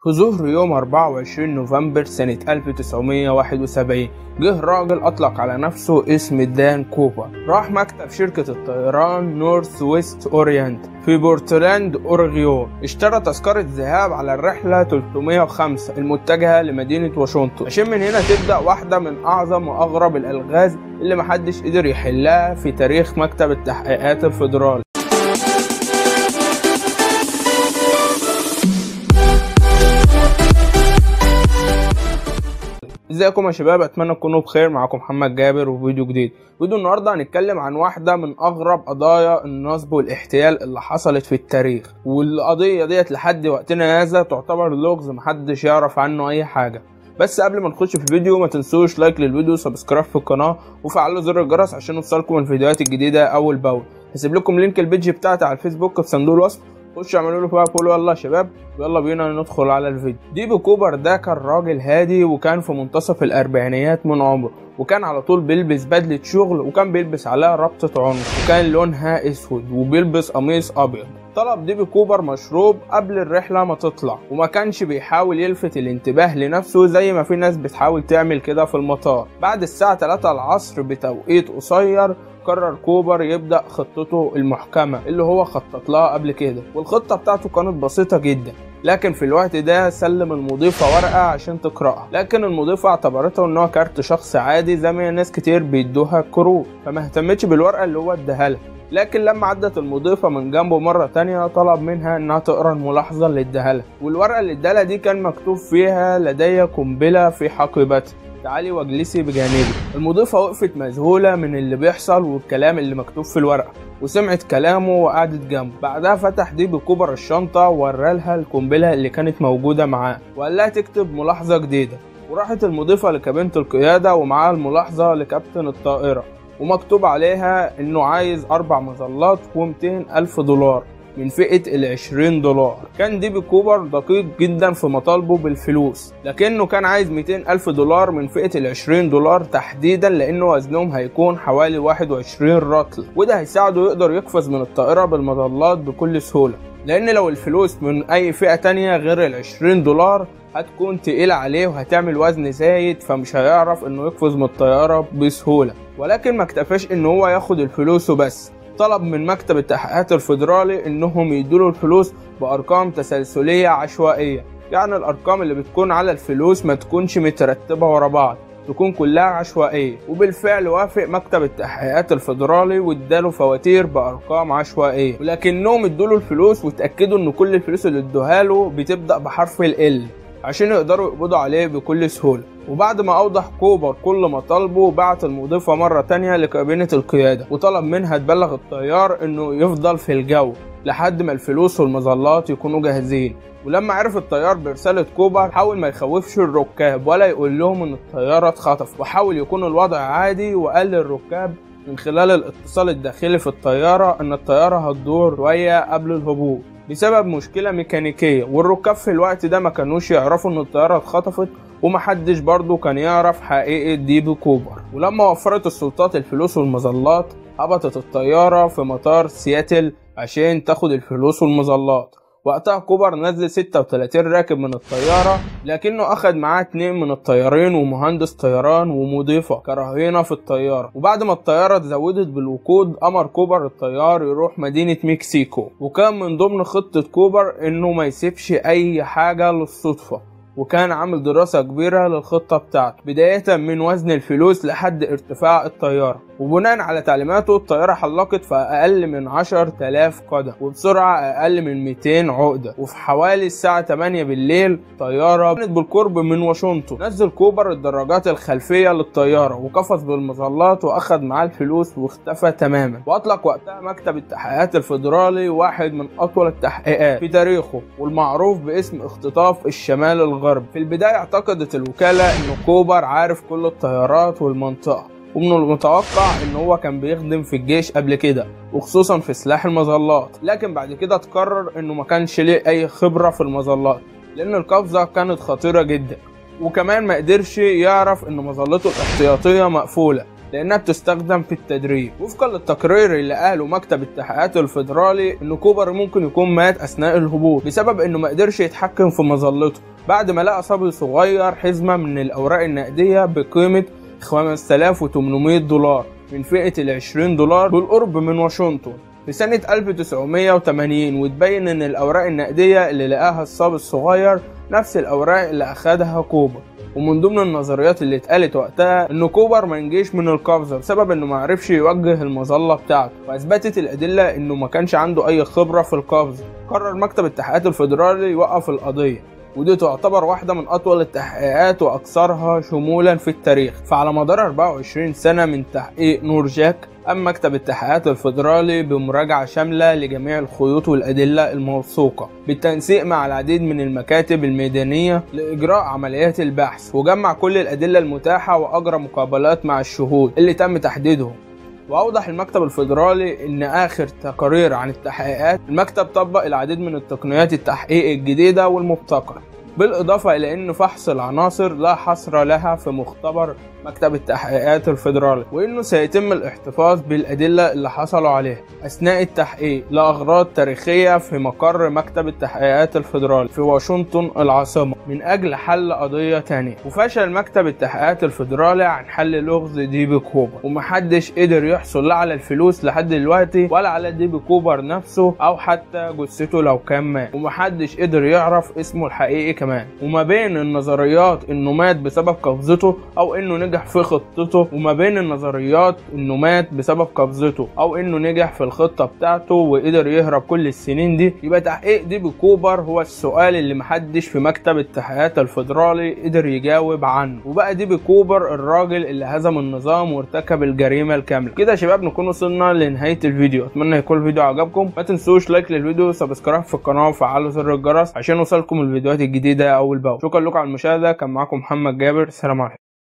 في ظهر يوم 24 نوفمبر سنة 1971 جه راجل أطلق على نفسه اسم دان كوبر راح مكتب شركة الطيران نورث ويست أورينت في بورتلاند أورغيون اشترى تذكرة ذهاب على الرحلة 305 المتجهة لمدينة واشنطن عشان من هنا تبدأ واحدة من أعظم وأغرب الألغاز اللي محدش قدر يحلها في تاريخ مكتب التحقيقات الفيدرالي ازيكم يا شباب اتمنى تكونوا بخير معاكم محمد جابر وفيديو جديد فيديو النهارده هنتكلم عن واحده من اغرب قضايا النصب والاحتيال اللي حصلت في التاريخ والقضيه ديت لحد وقتنا هذا تعتبر لغز محدش يعرف عنه اي حاجه بس قبل ما نخش في الفيديو ما تنسوش لايك للفيديو سبسكرايب في القناه وفعلوا زر الجرس عشان يوصلكم الفيديوهات الجديده اول باول هسيب لكم لينك البيج بتاعتي على الفيسبوك في صندوق الوصف خشوا اعملوا له بقى فولو يلا يا شباب يلا بينا ندخل على الفيديو ديبو كوبر ده كان راجل هادي وكان في منتصف الاربعينيات من عمره وكان على طول بيلبس بدلة شغل وكان بيلبس عليها ربطة عنق وكان لونها اسود وبيلبس قميص ابيض طلب ديبي كوبر مشروب قبل الرحلة ما تطلع وما كانش بيحاول يلفت الانتباه لنفسه زي ما في ناس بتحاول تعمل كده في المطار بعد الساعة 3 العصر بتوقيت قصير قرر كوبر يبدأ خطته المحكمة اللي هو خطط لها قبل كده والخطة بتاعته كانت بسيطة جدا لكن في الوقت ده سلم المضيفة ورقة عشان تقرأها لكن المضيفة اعتبرته ان هو كارت شخص عادي زي ما ناس كتير بيدوها كروت فما اهتمتش بالورقة اللي هو اداها لها لكن لما عدت المضيفة من جنبه مرة تانية طلب منها انها تقرا الملاحظة اللي اداها لها والورقة اللي اداها دي كان مكتوب فيها لدي قنبلة في حقيبتي تعالي واجلسي بجانبي المضيفة وقفت مذهولة من اللي بيحصل والكلام اللي مكتوب في الورقة وسمعت كلامه وقعدت جنبه بعدها فتح ديبي كوبر الشنطة وورالها القنبلة اللي كانت موجودة معاه وقال لها تكتب ملاحظة جديدة وراحت المضيفة لكابينة القيادة ومعاها الملاحظة لكابتن الطائرة ومكتوب عليها انه عايز اربع مظلات و200 الف دولار من فئة ال 20 دولار كان ديبي كوبر دقيق جدا في مطالبه بالفلوس لكنه كان عايز 200 ألف دولار من فئة ال 20 دولار تحديدا لأنه وزنهم هيكون حوالي 21 رطل وده هيساعده يقدر يقفز من الطائرة بالمظلات بكل سهولة لأن لو الفلوس من أي فئة تانية غير ال 20 دولار هتكون تقيلة عليه وهتعمل وزن زايد فمش هيعرف انه يقفز من الطيارة بسهولة ولكن ما اكتفاش ان هو ياخد الفلوس وبس طلب من مكتب التحقيقات الفيدرالي انهم يدوله الفلوس بارقام تسلسليه عشوائيه يعني الارقام اللي بتكون على الفلوس ما تكونش مترتبه ورا بعض تكون كلها عشوائيه وبالفعل وافق مكتب التحقيقات الفيدرالي واداله فواتير بارقام عشوائيه ولكنهم ادوله الفلوس وتاكدوا ان كل الفلوس اللي ادوها له بتبدا بحرف ال عشان يقدروا يقبضوا عليه بكل سهوله وبعد ما أوضح كوبر كل مطالبه بعت المضيفة مرة تانية لكابينة القيادة وطلب منها تبلغ الطيار إنه يفضل في الجو لحد ما الفلوس والمظلات يكونوا جاهزين ولما عرف الطيار برسالة كوبر حاول ما يخوفش الركاب ولا يقول لهم إن الطيارة اتخطف وحاول يكون الوضع عادي وقال للركاب من خلال الاتصال الداخلي في الطيارة إن الطيارة هتدور شوية قبل الهبوط بسبب مشكلة ميكانيكية والركاب في الوقت ده ما كانوش يعرفوا إن الطيارة اتخطفت ومحدش برضه كان يعرف حقيقة ديبي كوبر ولما وفرت السلطات الفلوس والمظلات هبطت الطيارة في مطار سياتل عشان تاخد الفلوس والمظلات وقتها كوبر نزل 36 راكب من الطيارة لكنه أخد معاه اتنين من الطيارين ومهندس طيران ومضيفة كرهينة في الطيارة وبعد ما الطيارة اتزودت بالوقود أمر كوبر الطيار يروح مدينة مكسيكو وكان من ضمن خطة كوبر إنه ما يسيبش أي حاجة للصدفة وكان عامل دراسة كبيرة للخطة بتاعته بداية من وزن الفلوس لحد ارتفاع الطيارة وبناء على تعليماته الطيارة حلقت في أقل من 10000 قدم وبسرعة أقل من 200 عقدة وفي حوالي الساعة 8 بالليل طيارة كانت بالقرب من واشنطن نزل كوبر الدراجات الخلفية للطيارة وقفز بالمظلات وأخذ معاه الفلوس واختفى تماما وأطلق وقتها مكتب التحقيقات الفيدرالي واحد من أطول التحقيقات في تاريخه والمعروف باسم اختطاف الشمال الغربي في البداية اعتقدت الوكالة إن كوبر عارف كل الطيارات والمنطقة ومن المتوقع ان هو كان بيخدم في الجيش قبل كده وخصوصا في سلاح المظلات لكن بعد كده تقرر انه ما كانش ليه اي خبرة في المظلات لان القفزة كانت خطيرة جدا وكمان ما قدرش يعرف ان مظلته الاحتياطية مقفولة لانها بتستخدم في التدريب وفقا للتقرير اللي قاله مكتب التحقيقات الفيدرالي ان كوبر ممكن يكون مات اثناء الهبوط بسبب انه ما قدرش يتحكم في مظلته بعد ما لقى صبي صغير حزمة من الأوراق النقدية بقيمة 5800 دولار من فئة ال 20 دولار بالقرب من واشنطن في سنة 1980 وتبين إن الأوراق النقدية اللي لقاها الصبي الصغير نفس الأوراق اللي أخدها كوبر ومن ضمن النظريات اللي اتقالت وقتها ان كوبر ما نجيش من القفزه بسبب انه ما عرفش يوجه المظله بتاعته واثبتت الادله انه ما كانش عنده اي خبره في القفزه قرر مكتب التحقيقات الفيدرالي يوقف القضيه ودي تعتبر واحدة من أطول التحقيقات وأكثرها شمولا في التاريخ فعلى مدار 24 سنة من تحقيق نور جاك قام مكتب التحقيقات الفيدرالي بمراجعة شاملة لجميع الخيوط والأدلة الموثوقة بالتنسيق مع العديد من المكاتب الميدانية لإجراء عمليات البحث وجمع كل الأدلة المتاحة وأجرى مقابلات مع الشهود اللي تم تحديدهم وأوضح المكتب الفيدرالي إن آخر تقارير عن التحقيقات المكتب طبق العديد من التقنيات التحقيق الجديدة والمبتكرة بالإضافة إلى أن فحص العناصر لا حصر لها في مختبر مكتب التحقيقات الفيدرالي وإنه سيتم الاحتفاظ بالأدلة اللي حصلوا عليها أثناء التحقيق لأغراض تاريخية في مقر مكتب التحقيقات الفيدرالي في واشنطن العاصمة من أجل حل قضية تانية وفشل مكتب التحقيقات الفيدرالي عن حل لغز ديبي كوبر ومحدش قدر يحصل لا على الفلوس لحد دلوقتي ولا على ديبي كوبر نفسه أو حتى جثته لو كان مات ومحدش قدر يعرف اسمه الحقيقي كمان وما بين النظريات انه مات بسبب قفزته او انه نجح في خطته وما بين النظريات انه مات بسبب قفزته او انه نجح في الخطة بتاعته وقدر يهرب كل السنين دي يبقى تحقيق ديبي كوبر هو السؤال اللي محدش في مكتب التحقيقات الفيدرالي قدر يجاوب عنه وبقى ديبي كوبر الراجل اللي هزم النظام وارتكب الجريمة الكاملة كده يا شباب نكون وصلنا لنهاية الفيديو اتمنى يكون الفيديو عجبكم ما تنسوش لايك للفيديو سبسكرايب في القناة وفعلوا زر الجرس عشان يوصلكم الفيديوهات الجديدة اول باول شكرا لكم على المشاهدة كان معاكم محمد جابر سلام عليكم